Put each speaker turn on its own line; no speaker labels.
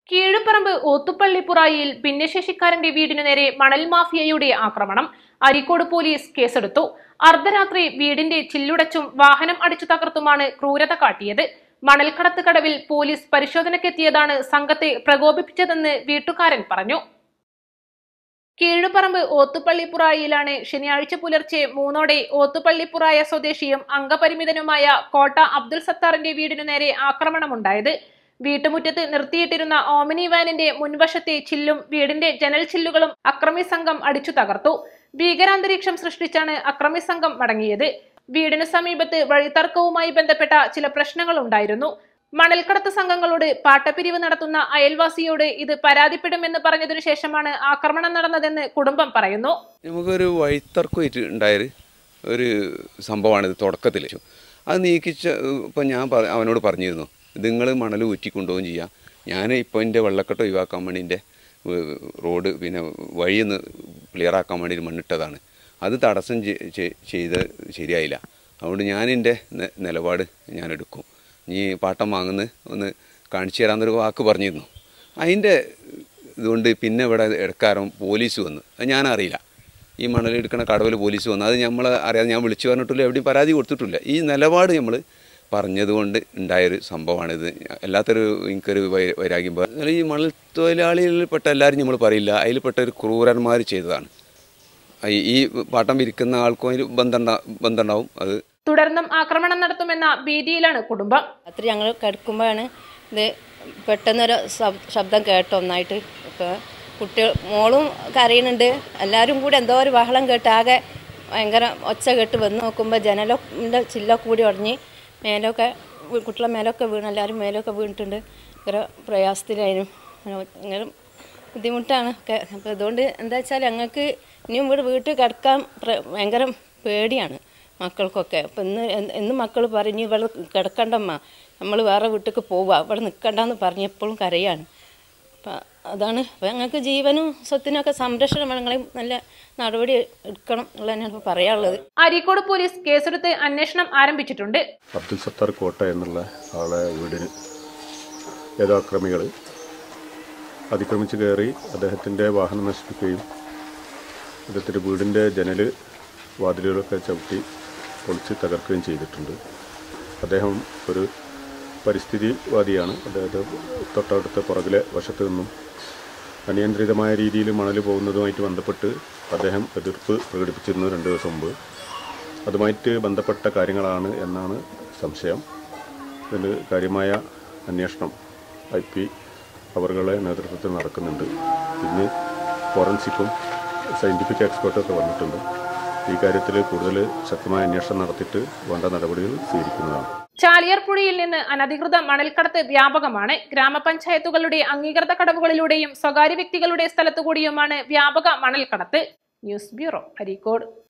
കീഴുപറമ്പ് ഓത്തുപള്ളിപ്പുറായിയിൽ ഭിന്നശേഷിക്കാരന്റെ വീടിനു നേരെ മണൽ മാഫിയയുടെ ആക്രമണം അരീക്കോട് പോലീസ് കേസെടുത്തു അർദ്ധരാത്രി വീടിന്റെ ചില്ലുടച്ചും വാഹനം അടിച്ചു തകർത്തുമാണ് ക്രൂരത കാട്ടിയത് മണൽക്കടത്ത് കടവിൽ പോലീസ് പരിശോധനയ്ക്കെത്തിയതാണ് സംഘത്തെ പ്രകോപിപ്പിച്ചതെന്ന് വീട്ടുകാരൻ പറഞ്ഞു കീഴുപറമ്പ് ഓത്തുപള്ളിപ്പുറായിലാണ് ശനിയാഴ്ച പുലർച്ചെ മൂന്നോടെ ഓത്തുപള്ളിപ്പുറായ സ്വദേശിയും അംഗപരിമിതനുമായ കോട്ട അബ്ദുൽ സത്താറിന്റെ വീടിനു നേരെ ആക്രമണമുണ്ടായത് വീട്ടുമുറ്റത്ത് നിർത്തിയിട്ടിരുന്ന ഓമിനി വാനിന്റെ മുൻവശത്തെ ചില്ലും വീടിന്റെ ജനൽ ചില്ലുകളും അക്രമി സംഘം അടിച്ചു തകർത്തു ഭീകരാന്തരീക്ഷം സൃഷ്ടിച്ചാണ് അക്രമി സംഘം മടങ്ങിയത് വീടിനു സമീപത്ത് വഴിത്തർക്കവുമായി ബന്ധപ്പെട്ട ചില പ്രശ്നങ്ങൾ ഉണ്ടായിരുന്നു മണൽക്കടത്ത് സംഘങ്ങളോട് പാട്ടപ്പിരിവ് നടത്തുന്ന അയൽവാസിയോട് ഇത് പരാതിപ്പെടുമെന്ന് പറഞ്ഞതിനു ശേഷമാണ് ആക്രമണം നടന്നതെന്ന് കുടുംബം പറയുന്നു
നമുക്കൊരു വഴിത്തർക്കമായിട്ട് ഉണ്ടായൊരു ഒരു സംഭവമാണിത് തുടക്കത്തിൽ അത് നീക്കിച്ച ഇപ്പം ഞാൻ പറ അവനോട് പറഞ്ഞിരുന്നു ഇത് നിങ്ങൾ മണൽ ഊറ്റിക്കൊണ്ടുപോകും ചെയ്യാം ഞാൻ ഇപ്പോൾ എൻ്റെ വെള്ളക്കെട്ട് ഒഴിവാക്കാൻ വേണ്ടി എൻ്റെ റോഡ് പിന്നെ വഴിയൊന്ന് ക്ലിയറാക്കാൻ വേണ്ടി മണ്ണിട്ടതാണ് അത് തടസ്സം ചെ- ചെ- ചെയ്ത് ശരിയായില്ല അതുകൊണ്ട് ഞാൻ എൻ്റെ നെ- നിലപാട് ഞാൻ എടുക്കും നീ പാട്ടം വാങ്ങുന്ന ഒന്ന് കാണിച്ചു തരാമെന്നൊരു വാക്ക് പറഞ്ഞിരുന്നു അതിൻ്റെ ഇതുകൊണ്ട് പിന്നെ ഇവിടെ ഇടക്കാരം പോലീസ് വന്നു അത് ഞാനറിയില്ല ഈ മണലെടുക്കണ കടവിൽ പോലീസ് വന്നു അത് നമ്മൾ അറിയാതെ ഞാൻ വിളിച്ചു പറഞ്ഞിട്ടില്ല എവിടെയും പരാതി കൊടുത്തിട്ടില്ല ഈ നിലപാട് നമ്മൾ പറഞ്ഞതുകൊണ്ട് ഉണ്ടായൊരു സംഭവമാണിത് അല്ലാത്തൊരു എനിക്കൊരു വൈ- വൈരാഗ്യം പോ- എന്നാൽ ഈ മണൽ തൊഴിലാളികളിൽപ്പെട്ട എല്ലാവരും നമ്മൾ പറയില്ല അതിൽപ്പെട്ട ഒരു ക്രൂരന്മാർ ചെയ്തതാണ് ഈ- ഈ പാട്ടം വിരിക്കുന്ന ആൾക്കും അതിൽ ബന്ധം ബന്ധം ഉണ്ടാവും അത്
തുടർന്നും ആക്രമണം നടത്തുമെന്ന ഭീതിയിലാണ് കുടുംബം
രാത്രി ഞങ്ങൾ കിടക്കുമ്പോഴാണ് ഇത് പെട്ടെന്നൊരു ശബ്- ശബ്ദം കേട്ടോ ഒന്നായിട്ട് ഇപ്പോൾ കുട്ടികൾ മോളും കരയുന്നുണ്ട് എല്ലാവരും കൂടി എന്തോ ഒരു ബഹളം കേട്ട് ആകെ ഭയങ്കര ഒച്ച കേട്ട് വന്ന് നോക്കുമ്പോൾ ജനലിൻ്റെ ചില്ല കൂടി ഉടഞ്ഞ് മേലൊക്കെ വീ- കുട്ടികളെ മേലൊക്കെ വീണ് എല്ലാവരും മേലൊക്കെ വീണിട്ടുണ്ട് ഭയങ്കര പ്രയാസത്തിലായിരുന്നു അങ്ങനെ ബുദ്ധിമുട്ടാണ് ഒക്കെ അപ്പോൾ ഇതുകൊണ്ട് എന്താ വെച്ചാൽ ഞങ്ങൾക്ക് ഇനിയും ഇവിടെ വീട്ടിൽ കിടക്കാൻ പ്ര- ഭയങ്കര പേടിയാണ് മക്കൾക്കൊക്കെ അപ്പം ഇന്ന് എന്ന് എന്ന് മക്കൾ പറഞ്ഞു ഇവിടെ കിടക്കണ്ടമ്മ നമ്മൾ വേറെ വീട്ടിലേക്ക് പോവുക ഇവിടെ നിൽക്കണ്ടെന്ന് പറഞ്ഞ് എപ്പോഴും കരയാണ് അപ്പം അതാണ് അപ്പം ഞങ്ങൾക്ക് ജീവനും സ്വത്തിനൊക്കെ സംരക്ഷണം വേണം നിങ്ങളെ നല്ല നടപടി എടുക്കണം എന്നുള്ളത് തന്നെയാണ് ഇപ്പോൾ പറയാനുള്ളത്
അരീക്കോട് പോലീസ് കേസെടുത്ത് അന്വേഷണം ആരംഭിച്ചിട്ടുണ്ട്
അബ്ദുൽ സത്താർ കോട്ട എന്നുള്ള ആളെ വീടിന് ഏതോ അക്രമികൾ അതിക്രമിച്ച് കയറി അദ്ദേഹത്തിൻ്റെ വാഹനം നശിപ്പിക്കുകയും അദ്ദേഹത്തിൻ്റെ വീടിൻ്റെ ജനൽ വാതിലുകളൊക്കെ ചവിട്ടി പൊളിച്ച് തകർക്കുകയും ചെയ്തിട്ടുണ്ട് അദ്ദേഹം ഒരു പരിസ്ഥിതിവാദിയാണ് അദ്ദേഹത്തെ തൊട്ടടുത്ത പുറകിലെ വശത്തു നിന്നും അനിയന്ത്രിതമായ രീതിയിൽ മണൽ പോകുന്നതുമായിട്ട് ബന്ധപ്പെട്ട് അദ്ദേഹം എതിർപ്പ് പ്രകടിപ്പിച്ചിരുന്നു രണ്ട് ദിവസം മുമ്പ് അതുമായിട്ട് ബന്ധപ്പെട്ട കാര്യങ്ങളാണ് എന്നാണ് സംശയം ഇതിന് കാര്യമായ അന്വേഷണം ഐ പി അവരുടെ നേതൃത്വത്തിൽ നടക്കുന്നുണ്ട് ഇന്ന് ഫോറൻസിക്കും സയൻറ്റിഫിക് എക്സ്പേർട്ടൊക്കെ വന്നിട്ടുണ്ട് ഈ കാര്യത്തിൽ കൂടുതൽ ശക്തമായ അന്വേഷണം നടത്തിയിട്ട് വേണ്ട നടപടികൾ സ്വീകരിക്കുന്നതാണ്
ചാലിയാർ പുഴയിൽ നിന്ന് അനധികൃത മണൽക്കടത്ത് വ്യാപകമാണ് ഗ്രാമപഞ്ചായത്തുകളുടെ അംഗീകൃത കടവുകളിലൂടെയും സ്വകാര്യ വ്യക്തികളുടെ സ്ഥലത്തുകൂടിയുമാണ് വ്യാപക മണൽക്കടത്ത് ന്യൂസ് ബ്യൂറോ അരീക്കോട്